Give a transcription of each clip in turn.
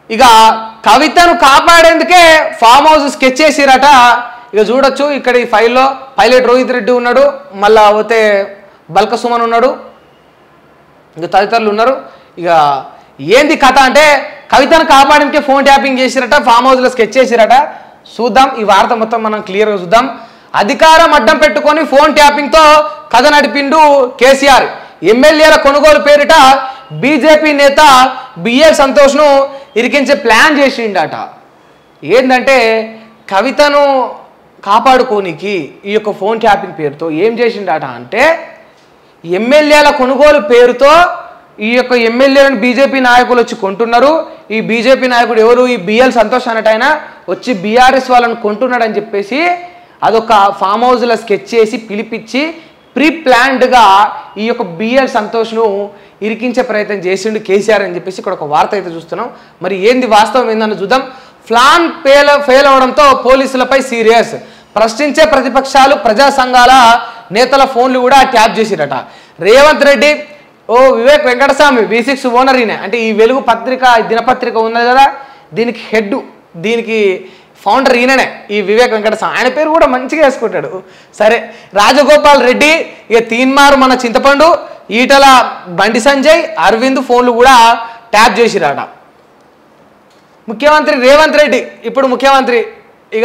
ఇక కవితను కాపాడేందుకే ఫామ్ హౌస్ స్కెచ్ చేసిరట ఇక చూడొచ్చు ఇక్కడ ఈ ఫైల్లో పైలట్ రోహిత్ రెడ్డి ఉన్నాడు మళ్ళా పోతే బల్క సుమన్ ఉన్నాడు ఇంకా తదితరులు ఉన్నారు ఇక ఏంది కథ అంటే కవితను కాపాడడానికి ఫోన్ ట్యాపింగ్ చేసిరట ఫామ్ హౌస్లో స్కెచ్ చేసిరట చూద్దాం ఈ వార్త మొత్తం మనం క్లియర్గా చూద్దాం అధికారం అడ్డం పెట్టుకొని ఫోన్ ట్యాపింగ్తో కథ నడిపిండు కేసీఆర్ ఎమ్మెల్యేల కొనుగోలు పేరిట బీజేపీ నేత బిఎల్ సంతోష్ను ఇరికించే ప్లాన్ చేసిండట ఏంటంటే కవితను కాపాడుకోనికి ఈ యొక్క ఫోన్ ట్యాపింగ్ పేరుతో ఏం చేసిండట అంటే ఎమ్మెల్యేల కొనుగోలు పేరుతో ఈ యొక్క ఎమ్మెల్యేలను బీజేపీ నాయకులు వచ్చి కొంటున్నారు ఈ బీజేపీ నాయకుడు ఎవరు ఈ బిఎల్ సంతోష్ అన్నట్టు ఆయన వచ్చి బీఆర్ఎస్ వాళ్ళని కొంటున్నాడని చెప్పేసి అదొక ఫామ్ హౌస్లో స్కెచ్ చేసి పిలిపించి ప్రీ ప్లాన్డ్గా ఈ యొక్క బిఎల్ సంతోష్ను ఇరికించే ప్రయత్నం చేసిండు కేసీఆర్ అని చెప్పేసి ఇక్కడ ఒక వార్త అయితే చూస్తున్నాం మరి ఏంది వాస్తవం ఏందని చూద్దాం ప్లాన్ ఫెయిల్ ఫెయిల్ అవడంతో పోలీసులపై సీరియస్ ప్రశ్నించే ప్రతిపక్షాలు ప్రజా సంఘాల నేతల ఫోన్లు కూడా ట్యాప్ చేసిరట రేవంత్ రెడ్డి ఓ Vivek Venkataswamy V six owner ఈయన అంటే ఈ వెలుగు పత్రిక ఈ దినపత్రిక ఉన్నది కదా దీనికి హెడ్ దీనికి ఫౌండర్ ఈయననే ఈ వివేక్ వెంకటస్వామి ఆయన పేరు కూడా మంచిగా వేసుకుంటాడు సరే రాజగోపాల్ రెడ్డి ఇక తీన్మారు మన చింతపండు ఈటల బండి సంజయ్ అరవింద్ ఫోన్లు కూడా ట్యాప్ చేసిరాట ముఖ్యమంత్రి రేవంత్ రెడ్డి ఇప్పుడు ముఖ్యమంత్రి ఇక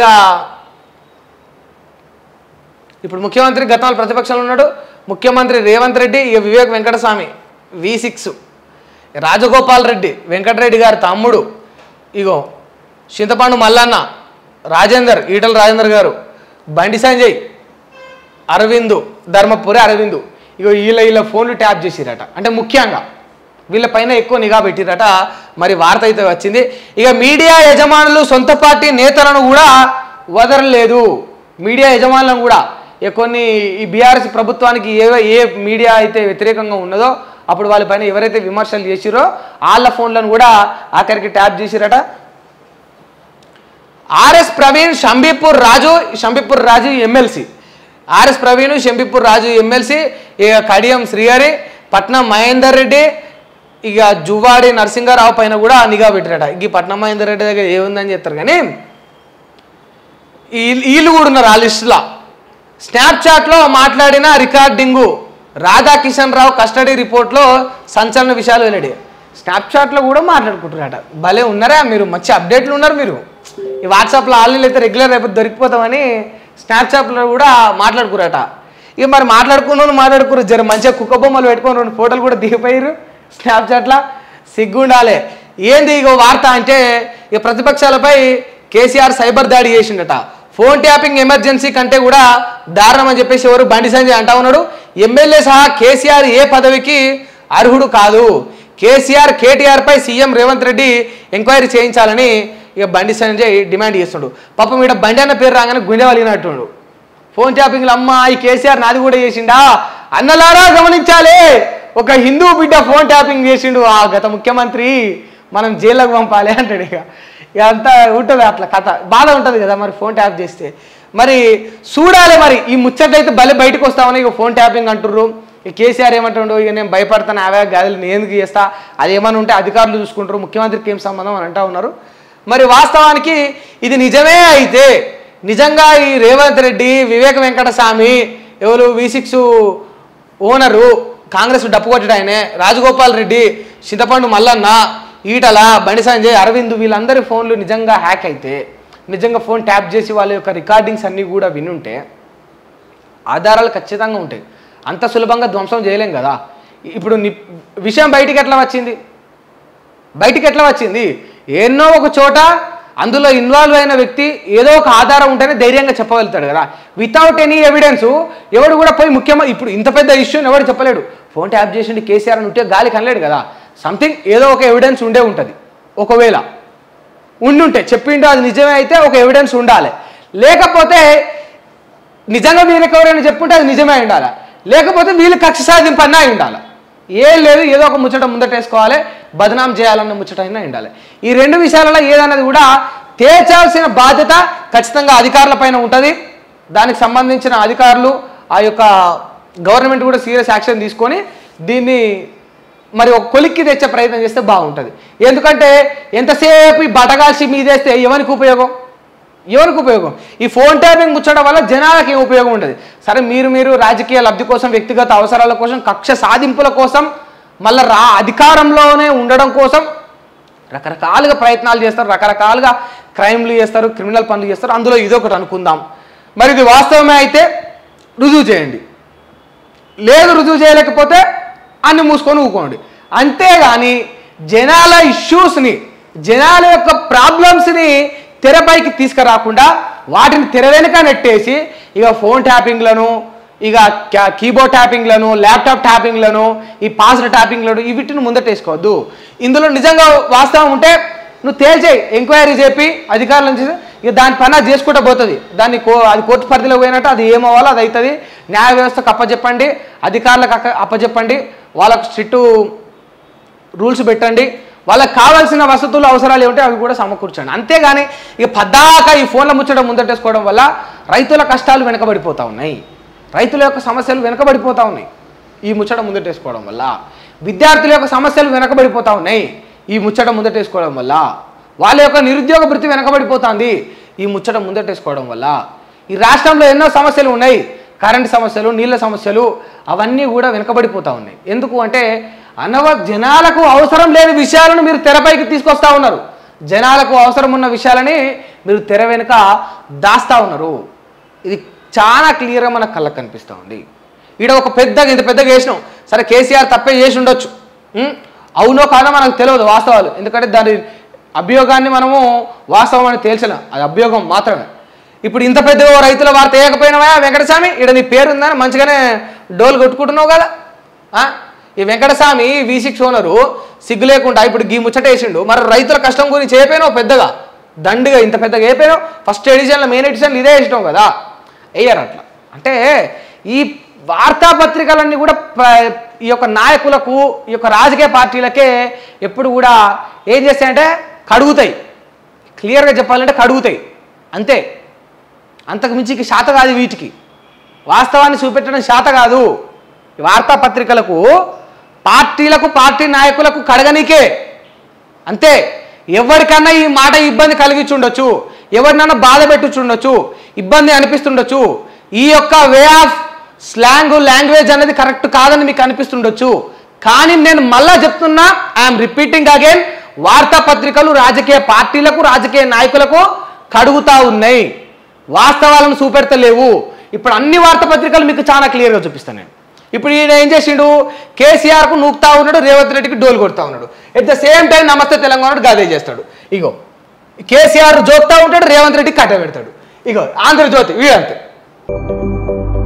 ఇప్పుడు ముఖ్యమంత్రి గతంలో ప్రతిపక్షంలో ఉన్నాడు ముఖ్యమంత్రి రేవంత్ రెడ్డి ఇక వివేక్ వెంకటస్వామి వి సిక్స్ రాజగోపాల్ రెడ్డి వెంకటరెడ్డి గారి తమ్ముడు ఇగో చింతపండు మల్లన్న రాజేందర్ ఈటల రాజేందర్ గారు బండి సంజయ్ అరవిందు ధర్మపురి అరవిందు ఇగో వీళ్ళ వీళ్ళ ఫోన్లు ట్యాప్ చేసిరట అంటే ముఖ్యంగా వీళ్ళపైన ఎక్కువ నిఘా పెట్టిరట మరి వార్త అయితే వచ్చింది ఇక మీడియా యజమానులు సొంత పార్టీ నేతలను కూడా వదలలేదు మీడియా యజమానులను కూడా ఇక కొన్ని ఈ బీఆర్ఎస్ ప్రభుత్వానికి ఏ ఏ మీడియా అయితే వ్యతిరేకంగా ఉన్నదో అప్పుడు వాళ్ళపైన ఎవరైతే విమర్శలు చేసిరో వాళ్ళ ఫోన్లను కూడా ఆఖరికి ట్యాప్ చేసిరట RS Praveen Shambipur Raju Shambipur Raju MLC RS Praveen Shambipur Raju MLC ఇక కడియం శ్రీహరి పట్నం మహేందర్ రెడ్డి ఇక జువ్వాడి నరసింహారావు పైన కూడా నిఘా పెట్టారట ఈ పట్నం మహేందర్ రెడ్డి దగ్గర ఏముందని చెప్తారు కానీ వీళ్ళు వీళ్ళు కూడా ఉన్నారు ఆ లిస్టులో స్నాప్చాట్లో మాట్లాడిన రికార్డింగు రాధాకిషన్ రావు కస్టడీ రిపోర్ట్లో సంచలన విషయాలు వెల్లడి స్నాప్చాట్లో కూడా మాట్లాడుకుంటున్నారట భలే ఉన్నారా మీరు మంచి అప్డేట్లు ఉన్నారు మీరు ఈ వాట్సాప్లో ఆన్లైన్లో అయితే రెగ్యులర్ అయిపోతే దొరికిపోతామని స్నాప్చాట్లో కూడా మాట్లాడుకురట ఇక మరి మాట్లాడుకున్నాను మాట్లాడుకురు జర మంచిగా కుక్క బొమ్మలు పెట్టుకొని రెండు ఫోటోలు కూడా దిగిపోయారు స్నాప్చాట్లో సిగ్గుండాలే ఏంది ఇగో వార్త అంటే ఇక ప్రతిపక్షాలపై కేసీఆర్ సైబర్ దాడి చేసిండట ఫోన్ ట్యాపింగ్ ఎమర్జెన్సీ కంటే కూడా దారుణం అని చెప్పేసి ఎవరు బండి సంజయ్ అంటా ఉన్నాడు ఎమ్మెల్యే సహా కేసీఆర్ ఏ పదవికి అర్హుడు కాదు కేసీఆర్ కేటీఆర్ పై సీఎం రేవంత్ రెడ్డి ఎంక్వైరీ చేయించాలని ఇక బండి సంజయ్ డిమాండ్ చేస్తుండు పాపం ఈడ బండి అన్న పేరు రాగానే గుండె వలిగినట్టుండు ఫోన్ ట్యాపింగ్లో అమ్మ ఈ కేసీఆర్ నాది కూడా చేసిండా అన్నలారా గమనించాలి ఒక హిందూ బిడ్డ ఫోన్ ట్యాపింగ్ చేసిండు ఆ గత ముఖ్యమంత్రి మనం జైల్లోకి పంపాలి అంటాడు ఇక ఇక అంతా ఉంటుంది అట్లా కథ బాధ ఉంటుంది కదా మరి ఫోన్ ట్యాప్ చేస్తే మరి చూడాలి మరి ఈ ముచ్చట్లయితే భలే బయటకు వస్తామని ఇక ఫోన్ ట్యాపింగ్ అంటుర్రు ఇక కేసీఆర్ ఏమంటుండో ఇక నేను భయపడతాను అవే గాదులు నేను ఎందుకు చేస్తా అది ఏమైనా ఉంటే అధికారులు చూసుకుంటారు ముఖ్యమంత్రికి ఏం సంబంధం అని అంటా ఉన్నారు మరి వాస్తవానికి ఇది నిజమే అయితే నిజంగా ఈ రేవంత్ రెడ్డి వివేక వెంకటస్వామి ఎవరు వి సిక్స్ ఓనరు కాంగ్రెస్ డప్పు కొట్టడు ఆయనే రాజగోపాల్ రెడ్డి చింతపండు మల్లన్న ఈటల బండి సంజయ్ అరవింద్ వీళ్ళందరి ఫోన్లు నిజంగా హ్యాక్ అయితే నిజంగా ఫోన్ ట్యాప్ చేసి వాళ్ళ యొక్క రికార్డింగ్స్ అన్నీ కూడా వినుంటే ఆధారాలు ఖచ్చితంగా ఉంటాయి అంత సులభంగా ధ్వంసం చేయలేం కదా ఇప్పుడు ని విషయం బయటికి ఎట్లా వచ్చింది బయటికి ఎట్లా వచ్చింది ఎన్నో ఒక చోట అందులో ఇన్వాల్వ్ అయిన వ్యక్తి ఏదో ఒక ఆధారం ఉంటేనే ధైర్యంగా చెప్పగలుగుతాడు కదా వితౌట్ ఎనీ ఎవిడెన్స్ ఎవడు కూడా పోయి ముఖ్యమంత్రి ఇప్పుడు ఇంత పెద్ద ఇష్యూని ఎవడు చెప్పలేడు ఫోన్ ట్యాప్ చేసిండి కేసీఆర్ అని ఉంటే గాలి కనలేడు కదా సంథింగ్ ఏదో ఒక ఎవిడెన్స్ ఉండే ఉంటుంది ఒకవేళ ఉండుంటే చెప్పిండు అది నిజమే అయితే ఒక ఎవిడెన్స్ ఉండాలి లేకపోతే నిజంగా వీళ్ళకి ఎవరైనా చెప్పుంటే అది నిజమే అయి ఉండాలి లేకపోతే వీళ్ళు కక్ష సాధింపు అన్నా అయి ఉండాలి ఏం లేదు ఏదో ఒక ముచ్చట ముందటేసుకోవాలి బదనాం చేయాలన్న ముచ్చట అయినా ఉండాలి ఈ రెండు విషయాలలో ఏదన్నది కూడా తేల్చాల్సిన బాధ్యత ఖచ్చితంగా అధికారుల పైన ఉంటుంది దానికి సంబంధించిన అధికారులు ఆ యొక్క గవర్నమెంట్ కూడా సీరియస్ యాక్షన్ తీసుకొని దీన్ని మరి ఒక కొలిక్కి తెచ్చే ప్రయత్నం చేస్తే బాగుంటుంది ఎందుకంటే ఎంతసేపు ఈ బటగాల్సి మీదేస్తే ఎవరికి ఉపయోగం ఎవరికి ఉపయోగం ఈ ఫోన్ ట్యాపింగ్ ముచ్చడం వల్ల జనాలకి ఏం ఉపయోగం ఉండదు సరే మీరు మీరు రాజకీయ లబ్ధి కోసం వ్యక్తిగత అవసరాల కోసం కక్ష సాధింపుల కోసం మళ్ళీ రా అధికారంలోనే ఉండడం కోసం రకరకాలుగా ప్రయత్నాలు చేస్తారు రకరకాలుగా క్రైమ్లు చేస్తారు క్రిమినల్ పనులు చేస్తారు అందులో ఇదొకటి అనుకుందాం మరి ఇది వాస్తవమే అయితే రుజువు చేయండి లేదు రుజువు చేయలేకపోతే అన్ని మూసుకొని ఊకోండి అంతేగాని జనాల ఇష్యూస్ని జనాల యొక్క ప్రాబ్లమ్స్ని తెరపైకి తీసుకురాకుండా వాటిని తెర వెనుక నెట్టేసి ఇక ఫోన్ ట్యాపింగ్లను ఇక క్యా- కీబోర్డ్ ట్యాపింగ్లను ల్యాప్టాప్ ట్యాపింగ్లను ఈ పాస్డ్ ట్యాపింగ్లను ఈ వీటిని ముందటేసుకోవద్దు ఇందులో నిజంగా వాస్తవం ఉంటే నువ్వు తేల్చేయి ఎంక్వైరీ చెప్పి అధికారుల నుంచి ఇక దాని పని అది చేసుకుంటూ పోతుంది దాన్ని కో అది కోర్టు పరిధిలో పోయినట్టు అది ఏమవ్వాలో అది అవుతుంది న్యాయ వ్యవస్థకు అప్పచెప్పండి అధికారులకు అక్క- అప్పచెప్పండి వాళ్ళకు స్ట్రిక్ట్ రూల్స్ పెట్టండి వాళ్ళకి కావాల్సిన వసతులు అవసరాలు ఏమిటో అవి కూడా సమకూర్చండి అంతేగాని ఇక పద్దాక ఈ ఫోన్ల ముచ్చడం ముందటేసుకోవడం వల్ల రైతుల కష్టాలు వెనకబడిపోతూ ఉన్నాయి రైతుల యొక్క సమస్యలు వెనకబడిపోతూ ఉన్నాయి ఈ ముచ్చట ముందటేసుకోవడం వల్ల విద్యార్థుల యొక్క సమస్యలు వెనకబడిపోతూ ఉన్నాయి ఈ ముచ్చట ముందటేసుకోవడం వల్ల వాళ్ళ యొక్క నిరుద్యోగ వృత్తి వెనకబడిపోతుంది ఈ ముచ్చట ముందటేసుకోవడం వల్ల ఈ రాష్ట్రంలో ఎన్నో సమస్యలు ఉన్నాయి కరెంట్ సమస్యలు నీళ్ళ సమస్యలు అవన్నీ కూడా వెనకబడిపోతూ ఉన్నాయి ఎందుకు అంటే అనవ జనాలకు అవసరం లేని విషయాలను మీరు తెరపైకి తీసుకొస్తా ఉన్నారు జనాలకు అవసరం ఉన్న విషయాలని మీరు తెర వెనుక దాస్తా ఉన్నారు ఇది చాలా క్లియర్గా మన కళ్ళకు కనిపిస్తూ ఉంది ఈడ ఒక పెద్దగా ఇంత పెద్దగా వేసినాం సరే కేసీఆర్ తప్పే చేసి ఉండొచ్చు ఉం? అవునో కాదో మనకు తెలియదు వాస్తవాలు ఎందుకంటే దాని అభియోగాన్ని మనము వాస్తవం అని తేల్చలేం అది అభియోగం మాత్రమే ఇప్పుడు ఇంత పెద్దగా ఓ రైతుల వార్త వేయకపోయినావా వెంకటస్వామి ఇక్కడ నీ పేరు ఉందని మంచిగానే డోలు కొట్టుకుంటున్నావు కదా ఆ? ఈ వెంకటస్వామి వి సిక్స్ ఓనరు సిగ్గు లేకుండా ఇప్పుడు గీ ముచ్చట వేసిండు మరి రైతుల కష్టం గురించి వేయపోయినావు పెద్దగా దండిగా ఇంత పెద్దగా వేయపోయినావు ఫస్ట్ ఎడిషన్లో మెయిన్ ఎడిషన్లో ఇదే వేసినావు కదా వేయరు అట్లా అంటే ఈ వార్తాపత్రికలన్నీ కూడా ప- ఈ యొక్క నాయకులకు ఈ యొక్క రాజకీయ పార్టీలకే ఎప్పుడు కూడా ఏం చేస్తాయంటే కడుగుతాయి క్లియర్గా చెప్పాలంటే కడుగుతాయి అంతే అంతకు మించి ఇక శాత కాదు వీటికి వాస్తవాన్ని చూపెట్టడం శాత కాదు ఈ వార్తాపత్రికలకు పార్టీలకు పార్టీ నాయకులకు కడగనీకే అంతే ఎవరికన్నా ఈ మాట ఇబ్బంది కలిగించుండొచ్చు ఎవరినన్నా బాధ పెట్టుచుండొచ్చు ఇబ్బంది అనిపిస్తుండొచ్చు ఈ యొక్క వే ఆఫ్ స్లాంగ్ లాంగ్వేజ్ అనేది కరెక్ట్ కాదని మీకు అనిపిస్తుండొచ్చు కానీ నేను మళ్ళా చెప్తున్నా ఐఎమ్ రిపీటింగ్ అగైన్ వార్తాపత్రికలు రాజకీయ పార్టీలకు రాజకీయ నాయకులకు కడుగుతా ఉన్నాయి వాస్తవాలను చూపెడతలేవు ఇప్పుడు అన్ని వార్తాపత్రికలు మీకు చాలా క్లియర్గా చూపిస్తాను నేను ఇప్పుడు ఈయన ఏం చేసిండు కేసీఆర్కు నూకుతా ఉన్నాడు రేవంత్ రెడ్డికి డోలు కొడతా ఉన్నాడు ఎట్ ద సేమ్ టైం నమస్తే తెలంగాణ గదే చేస్తాడు ఇగో కేసీఆర్ జోక్తా ఉంటాడు రేవంత్ రెడ్డి కట్ట పెడతాడు ఇగో ఆంధ్రజ్యోతి వీడంతే